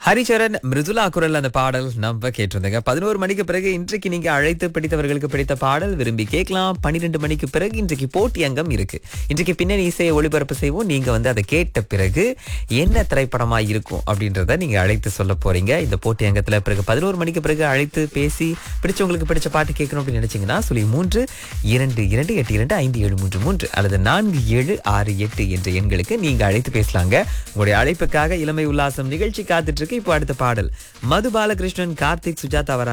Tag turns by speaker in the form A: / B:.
A: ஹரிச்சரன் மிருதுலா குரல் அந்த பாடல் நம்ம கேட்டிருந்தேங்க பதினோரு மணிக்கு பிறகு இன்றைக்கு நீங்க அழைத்து பிடித்தவர்களுக்கு பிடித்த பாடல் விரும்பி கேட்கலாம் பன்னிரெண்டு மணிக்கு பிறகு இன்றைக்கு போட்டி அங்கம் இருக்கு இன்றைக்கு பின்னணி இசையை ஒளிபரப்பு செய்வோம் நீங்க வந்து அதை கேட்ட பிறகு என்ன திரைப்படமா இருக்கும் அப்படின்றத நீங்க அழைத்து சொல்ல போறீங்க இந்த போட்டி அங்கத்துல பிறகு பதினோரு மணிக்கு பிறகு அழைத்து பேசி பிடிச்சவங்களுக்கு பிடிச்ச பாட்டு கேட்கணும் அப்படின்னு நினைச்சீங்கன்னா சொல்லி மூன்று இரண்டு இரண்டு எட்டு இரண்டு ஐந்து ஏழு மூன்று மூன்று அல்லது நான்கு ஏழு ஆறு எட்டு என்ற எண்களுக்கு நீங்க அழைத்து பேசலாங்க உங்களுடைய அழைப்புக்காக இளமை உல்லாசம் நிகழ்ச்சி காத்துட்டு இருக்கு இப்போ அடுத்த பாடல் மது பாலகிருஷ்ணன் கார்த்திக் சுஜாதா வராங்க